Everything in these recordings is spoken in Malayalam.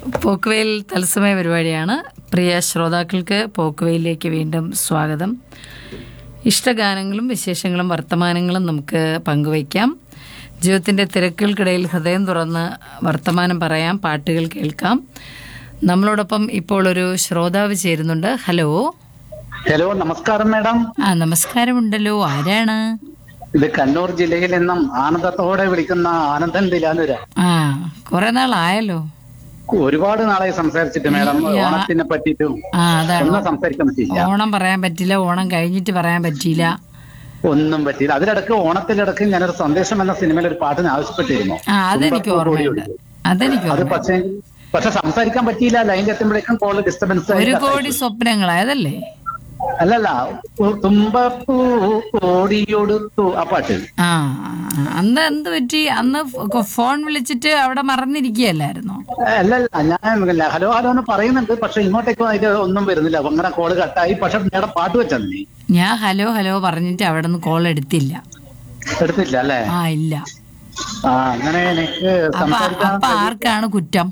പോക്കുവെയിൽ തത്സമയ പരിപാടിയാണ് പ്രിയ ശ്രോതാക്കൾക്ക് പോക്കുവെയിലേക്ക് വീണ്ടും സ്വാഗതം ഇഷ്ടഗാനങ്ങളും വിശേഷങ്ങളും വർത്തമാനങ്ങളും നമുക്ക് പങ്കുവയ്ക്കാം ജീവിതത്തിൻ്റെ തിരക്കുകൾക്കിടയിൽ ഹൃദയം തുറന്ന് വർത്തമാനം പറയാം പാട്ടുകൾ കേൾക്കാം നമ്മളോടൊപ്പം ഇപ്പോൾ ഒരു ശ്രോതാവ് ചേരുന്നുണ്ട് ഹലോ ഹലോ നമസ്കാരം മാഡം ആ നമസ്കാരമുണ്ടല്ലോ ആരാണ് ഇത് കണ്ണൂർ ജില്ലയിൽ നിന്നും ആനന്ദത്തോടെ വിളിക്കുന്ന ആനന്ദൻ ദിലാനുര ആ കുറെ നാളായല്ലോ ഒരുപാട് നാളായി സംസാരിച്ചിട്ട് മാഡം ഓണത്തിനെ പറ്റിയിട്ടും ആ അതാണ് ഒന്നും സംസാരിക്കാൻ പറ്റിയില്ല ഓണം പറയാൻ പറ്റില്ല ഓണം കഴിഞ്ഞിട്ട് പറയാൻ പറ്റിയില്ല ഒന്നും പറ്റിയില്ല അതിലിടക്ക് ഓണത്തിലിടക്ക് ഞാനൊരു സന്ദേശം എന്ന സിനിമയിൽ ഒരു പാട്ടിന് ആവശ്യപ്പെട്ടിരുന്നു ആ അതെനിക്ക് ഓർമ്മയുണ്ട് അതെനിക്ക് അത് ഓർമ്മ പക്ഷേ പക്ഷെ സംസാരിക്കാൻ പറ്റിയില്ല ലൈനിൽ എത്തുമ്പോഴേക്കും കോള് ഡിസ്റ്റർബൻസ് ഒരു കോടി സ്വപ്നങ്ങളായതല്ലേ അല്ലല്ല തുമ്പപ്പൂ കോടിയൊടുത്തു ആ പാട്ട് ആ ആ, അന്ന് എന്ത് പറ്റി അന്ന് ഫ- ഫോൺ വിളിച്ചിട്ട് അവിടെ മറന്നിരിക്കുകയല്ലായിരുന്നോ അല്ലല്ല ഞാൻ ഹലോ ഹലോ എന്ന് പറയുന്നുണ്ട് പക്ഷെ ഇങ്ങോട്ടേക്ക് അതിന്റെ ഒന്നും വരുന്നില്ല അപ്പൊ അങ്ങനെ കോള് കട്ടായി പക്ഷെ നേടെ പാട്ട് വെച്ചെന്നേ ഞാൻ ഹലോ ഹലോ പറഞ്ഞിട്ട് അവിടെ നിന്ന് കോൾ എടുത്തില്ല എടുത്തില്ല അല്ലേ ആ ഇല്ല ആ അങ്ങനെ എനിക്ക് അപ്പൊ സംസാരിക്കാൻ അപ്പൊ ആർക്കാണ് കുറ്റം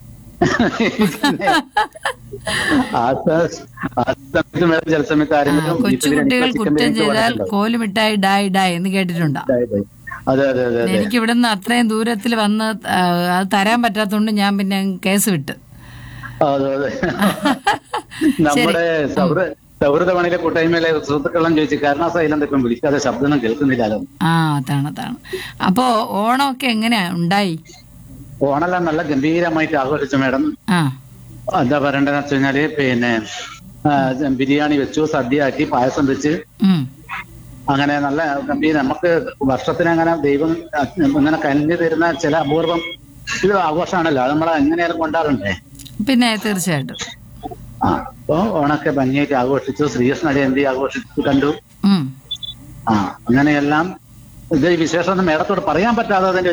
ആ സ- ആ സമയത്ത് മേഡം ചില സമയത്ത് ആ, ആരെങ്കിലും കൊച്ചുകുട്ടികൾ ഇതിൽ കുറ്റം എനിക്ക് ചെയ്താൽ പറഞ്ഞിട്ടുണ്ടാവും. കോലുമിട്ടായി ഡായ് ഡായ് എന്ന് കേട്ടിട്ടുണ്ടോ അതെ അതെ അതെ അതെ അതെ എനിക്ക് ഇവിടുന്ന് അത്രയും ദൂരത്തിൽ വന്ന് ആ, അത് തരാൻ പറ്റാത്തതുകൊണ്ട് ഞാൻ പിന്നെ കേസ് വിട്ട് അതെ അതെ നമ്മുടെ സൗഹൃദ സൗഹൃദമണിയിലെ കൂട്ടായ്മയിലെ സുഹൃത്തുക്കളെല്ലാം ചോദിച്ചു കാരണം സൈലന്റ് ഇപ്പം വിളിക്കാതെ ശബ്ദമൊന്നും കേൾക്കുന്നില്ലല്ലോ ആ അതാണ് അതാണ് അപ്പോ ഓണമൊക്കെ എങ്ങനെയാ ഉണ്ടായി ഓണെല്ലാം നല്ല ഗംഭീരമായിട്ട് ആഘോഷിച്ചു മേഡം ആ എന്താ പറയണ്ടെന്ന് വെച്ച് കഴിഞ്ഞാല് പിന്നെ ആ, ബിരിയാണി വെച്ചു സദ്യ ആക്കി പായസം വെച്ച് ഉം അങ്ങനെ നല്ല ഗംഭീരം നമുക്ക് വർഷത്തിന് അങ്ങനെ ദൈവം ഇങ്ങനെ കനിഞ്ഞു തരുന്ന ചില അപൂർവം ഒരു ആഘോഷമാണല്ലോ അത് നമ്മൾ എങ്ങനെയാലും കൊണ്ടാടണ്ടേ പിന്നെ തീർച്ചയായിട്ടും ആ അപ്പൊ ഓണൊക്കെ ഭംഗിയായിട്ട് ആഘോഷിച്ചു ശ്രീകൃഷ്ണ ജയന്തി ആഘോഷിച്ചു കണ്ടു ഉം ആ അങ്ങനെയെല്ലാം ഇത് ഈ വിശേഷം ഒന്നും മേഡത്തോട് പറയാൻ പറ്റാതെ അതിന്റെ